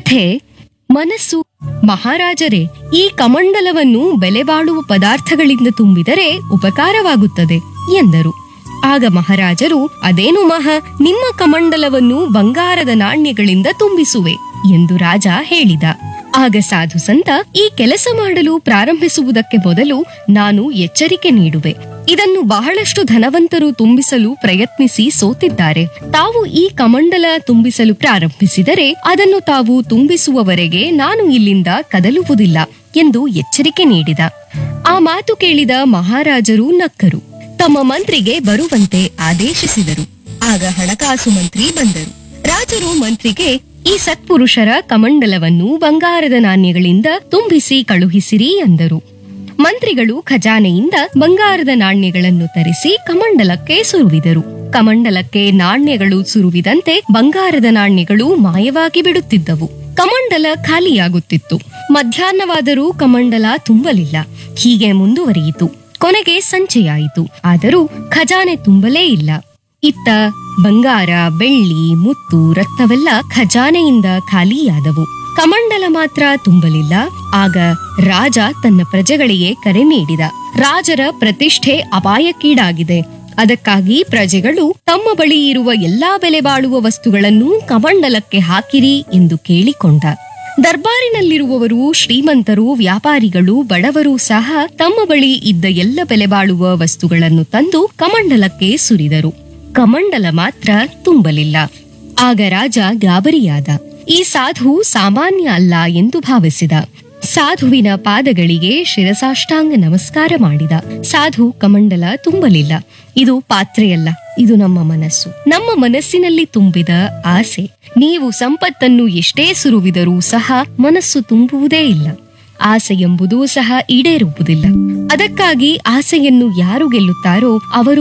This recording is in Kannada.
ಕಥೆ ಮನಸ್ಸು ಮಹಾರಾಜರೇ ಈ ಕಮಂಡಲವನ್ನು ಬೆಲೆ ಬಾಳುವ ಪದಾರ್ಥಗಳಿಂದ ತುಂಬಿದರೆ ಉಪಕಾರವಾಗುತ್ತದೆ ಎಂದರು ಆಗ ಮಹಾರಾಜರು ಅದೇನು ಮಹಾ ನಿಮ್ಮ ಕಮಂಡಲವನ್ನು ಬಂಗಾರದ ನಾಣ್ಯಗಳಿಂದ ತುಂಬಿಸುವೆ ಎಂದು ರಾಜ ಹೇಳಿದ ಆಗ ಸಾಧು ಸಂತ ಈ ಕೆಲಸ ಮಾಡಲು ಪ್ರಾರಂಭಿಸುವುದಕ್ಕೆ ಮೊದಲು ನಾನು ಎಚ್ಚರಿಕೆ ನೀಡುವೆ ಇದನ್ನು ಬಹಳಷ್ಟು ಧನವಂತರು ತುಂಬಿಸಲು ಪ್ರಯತ್ನಿಸಿ ಸೋತಿದ್ದಾರೆ ತಾವು ಈ ಕಮಂಡಲ ತುಂಬಿಸಲು ಪ್ರಾರಂಭಿಸಿದರೆ ಅದನ್ನು ತಾವು ತುಂಬಿಸುವವರೆಗೆ ನಾನು ಇಲ್ಲಿಂದ ಕದಲುವುದಿಲ್ಲ ಎಂದು ಎಚ್ಚರಿಕೆ ನೀಡಿದ ಆ ಮಾತು ಕೇಳಿದ ಮಹಾರಾಜರು ನಕ್ಕರು ತಮ್ಮ ಮಂತ್ರಿಗೆ ಬರುವಂತೆ ಆದೇಶಿಸಿದರು ಆಗ ಹಣಕಾಸು ಮಂತ್ರಿ ಬಂದರು ರಾಜರು ಮಂತ್ರಿಗೆ ಈ ಸತ್ಪುರುಷರ ಕಮಂಡಲವನ್ನು ಬಂಗಾರದ ನಾಣ್ಯಗಳಿಂದ ತುಂಬಿಸಿ ಕಳುಹಿಸಿರಿ ಎಂದರು ಮಂತ್ರಿಗಳು ಖಜಾನೆಯಿಂದ ಬಂಗಾರದ ನಾಣ್ಯಗಳನ್ನು ತರಿಸಿ ಕಮಂಡಲಕ್ಕೆ ಸುರುವಿದರು ಕಮಂಡಲಕ್ಕೆ ನಾಣ್ಯಗಳು ಸುರುವಿದಂತೆ ಬಂಗಾರದ ನಾಣ್ಯಗಳು ಮಾಯವಾಗಿ ಬಿಡುತ್ತಿದ್ದವು ಕಮಂಡಲ ಖಾಲಿಯಾಗುತ್ತಿತ್ತು ಮಧ್ಯಾಹ್ನವಾದರೂ ಕಮಂಡಲ ತುಂಬಲಿಲ್ಲ ಹೀಗೆ ಮುಂದುವರಿಯಿತು ಕೊನೆಗೆ ಸಂಚೆಯಾಯಿತು ಆದರೂ ಖಜಾನೆ ತುಂಬಲೇ ಇಲ್ಲ ಇತ್ತ ಬಂಗಾರ ಬೆಳ್ಳಿ ಮುತ್ತು ರತ್ನವೆಲ್ಲ ಖಜಾನೆಯಿಂದ ಖಾಲಿಯಾದವು ಕಮಂಡಲ ಮಾತ್ರ ತುಂಬಲಿಲ್ಲ ಆಗ ರಾಜ ತನ್ನ ಪ್ರಜೆಗಳಿಗೆ ಕರೆ ನೀಡಿದ ರಾಜರ ಪ್ರತಿಷ್ಠೆ ಅಪಾಯಕ್ಕೀಡಾಗಿದೆ ಅದಕ್ಕಾಗಿ ಪ್ರಜೆಗಳು ತಮ್ಮ ಬಳಿ ಇರುವ ಎಲ್ಲಾ ಬೆಲೆ ಬಾಳುವ ವಸ್ತುಗಳನ್ನು ಕಮಂಡಲಕ್ಕೆ ಹಾಕಿರಿ ಎಂದು ಕೇಳಿಕೊಂಡ ದರ್ಬಾರಿನಲ್ಲಿರುವವರು ಶ್ರೀಮಂತರು ವ್ಯಾಪಾರಿಗಳು ಬಡವರು ಸಹ ತಮ್ಮ ಬಳಿ ಇದ್ದ ಎಲ್ಲ ಬೆಲೆ ಬಾಳುವ ವಸ್ತುಗಳನ್ನು ತಂದು ಕಮಂಡಲಕ್ಕೆ ಸುರಿದರು ಕಮಂಡಲ ಮಾತ್ರ ತುಂಬಲಿಲ್ಲ ಆಗ ರಾಜ ಗಾಬರಿಯಾದ ಈ ಸಾಧು ಸಾಮಾನ್ಯ ಅಲ್ಲ ಎಂದು ಭಾವಿಸಿದ ಸಾಧುವಿನ ಪಾದಗಳಿಗೆ ಶಿರಸಾಷ್ಟಾಂಗ ನಮಸ್ಕಾರ ಮಾಡಿದ ಸಾಧು ಕಮಂಡಲ ತುಂಬಲಿಲ್ಲ ಇದು ಪಾತ್ರೆಯಲ್ಲ ಇದು ನಮ್ಮ ಮನಸ್ಸು ನಮ್ಮ ಮನಸ್ಸಿನಲ್ಲಿ ತುಂಬಿದ ಆಸೆ ನೀವು ಸಂಪತ್ತನ್ನು ಎಷ್ಟೇ ಸುರುವಿದರೂ ಸಹ ಮನಸ್ಸು ತುಂಬುವುದೇ ಇಲ್ಲ ಆಸೆ ಎಂಬುದೂ ಸಹ ಈಡೇರುವುದಿಲ್ಲ ಅದಕ್ಕಾಗಿ ಆಸೆಯನ್ನು ಯಾರು ಗೆಲ್ಲುತ್ತಾರೋ ಅವರು